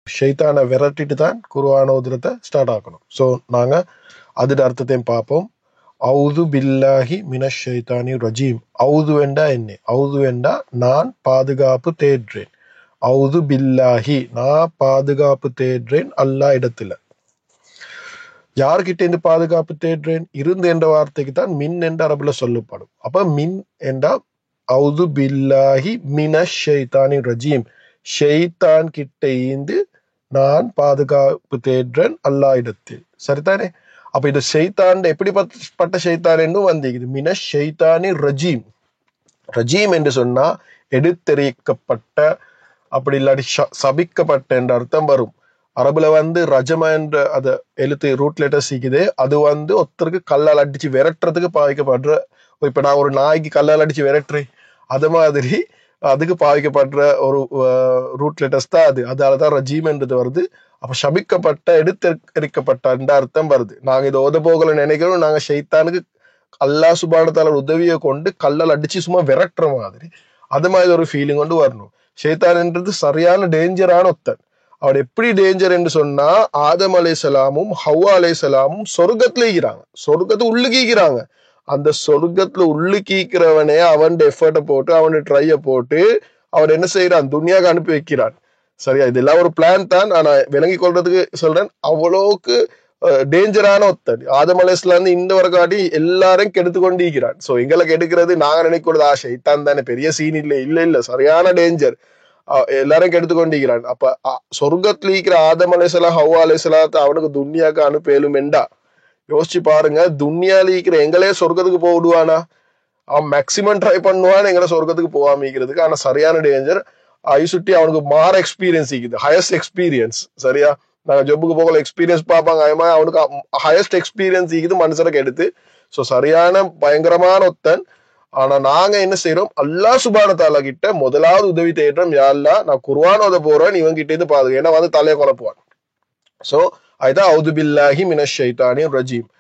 ஷைத்தானை விரட்டிட்டு தான் குருவான ஓதுறத ஸ்டார்ட் ஆக்கணும் ஸோ நாங்க அதோட அர்த்தத்தையும் பார்ப்போம் அவுது பில்லாஹி மினஷ் ஷைத்தானி ரஜீம் அவுது வேண்டா என்ன அவுது வேண்டா நான் பாதுகாப்பு தேடுறேன் அவுது பில்லாஹி நான் பாதுகாப்பு தேடுறேன் அல்லாஹ் இடத்துல யார்கிட்ட இருந்து பாதுகாப்பு தேடுறேன் இருந்து என்ற வார்த்தைக்கு தான் மின் என்ற அரபுல சொல்லப்படும் அப்ப மின் என்றா அவுது பில்லாஹி மினஷ் ஷைத்தானி ரஜீம் ஷைத்தான் கிட்ட இருந்து நான் பாதுகாப்பு தேடுறேன் அல்லாஹ் இடத்தில் சரிதானே அப்ப இது ஷைத்தான் எப்படிப்பட்ட ஷைத்தான் என்று வந்திருக்குது மினஷ் ஷைத்தானி ரஜீம் ரஜீம் என்று சொன்னா எடுத்தெறிக்கப்பட்ட அப்படி இல்லாட்டி ச- சபிக்கப்பட்ட என்ற அர்த்தம் வரும் அரபுல வந்து ரஜம என்ற அத எழுத்து ரூட் லெட்டர் சீக்குது அது வந்து ஒருத்தருக்கு கல்லால் அடிச்சு விரட்டுறதுக்கு பாவிக்கப்படுற இப்ப நான் ஒரு நாய்க்கு கல்லால் அடிச்சு விரட்டுறேன் அது மாதிரி அதுக்கு பாவிக்கப்படுற ஒரு ரூட் லெட்டர்ஸ் தான் அது அதாலதான் ரஜீம் என்றது வருது அப்ப சபிக்கப்பட்ட எடுத்தெரிக்கப்பட்ட என்ற அர்த்தம் வருது நாங்க இதை ஓத போகல நினைக்கிறோம் நாங்க ஷைத்தானுக்கு அல்லாஹ் சுபானத்தால உதவியை கொண்டு கல்லால் அடிச்சு சும்மா விரட்டுற மாதிரி அது மாதிரி ஒரு ஃபீலிங் கொண்டு வரணும் ஷைத்தான்ன்றது சரியான டேஞ்சரான ஒத்தன் அவர் எப்படி டேஞ்சர் என்று சொன்னா ஆதம் அலைசலாமும் ஹவ்வா அலைசலாமும் சொர்க்கத்துல ஈக்கிறாங்க சொர்க்கத்து உள்ளுக்கீக்கிறாங்க அந்த சொர்க்கத்துல உள்ளுக்கீக்கிறவனே அவன் எஃபர்ட்டை போட்டு அவன் ட்ரைய போட்டு அவன் என்ன செய்யறான் துனியாக்கு அனுப்பி வைக்கிறான் சரியா இதெல்லாம் ஒரு பிளான் தான் ஆனா விளங்கி கொள்றதுக்கு சொல்றேன் அவ்வளவுக்கு டேஞ்சரான ஒத்தன் ஆதம் அலைஸ்லாம் இந்த வரை காட்டி எல்லாரும் கெடுத்து கொண்டிருக்கிறான் சோ எங்களை கெடுக்கிறது நாங்க நினைக்கிறது ஆசை இத்தான் தானே பெரிய சீன் இல்ல இல்ல இல்ல சரியான டேஞ்சர் எல்லாரும் கெடுத்து கொண்டிருக்கிறான் அப்ப அ- சொர்க்கத்துல இருக்கிற ஆதம் அலைசலாம் ஹவ்வா அலைசலாத்தை அவனுக்கு துன்யாக்கு அனுப்பேலும் என்றா யோசிச்சு பாருங்க துன்யால இருக்கிற எங்களே சொர்க்கத்துக்கு போடுவானா அவன் மேக்சிமம் ட்ரை பண்ணுவான் எங்களை சொர்க்கத்துக்கு போகாம இருக்கிறதுக்கு ஆனா சரியான டேஞ்சர் ஐசுட்டி அவனுக்கு மாற எக்ஸ்பீரியன்ஸ் இருக்குது ஹையஸ்ட் எக்ஸ்பீரியன்ஸ் சரியா நாங்க ஜொப்புக்கு போகல எக்ஸ்பீரியன்ஸ் பார்ப்பாங்க அதே மாதிரி அவனுக்கு ஹையஸ்ட் எக்ஸ்பீரியன்ஸ் இருக்குது மனுஷனுக்கு எடுத்து ஸோ சரியான பயங்கரமான ஒத்தன் ஆனா நாங்க என்ன செய்யறோம் அல்லாஹ் சுபான தாலா கிட்ட முதலாவது உதவி தேடுறோம் யாருலா நான் குர்ஆன் ஓத போறேன் இவன் கிட்ட இருந்து பாதுகா ஏன்னா வந்து தலையை குழப்புவான் சோ அதுதான் அவுது பில்லாஹி மினஷ் ஷைத்தானி ரஜீம்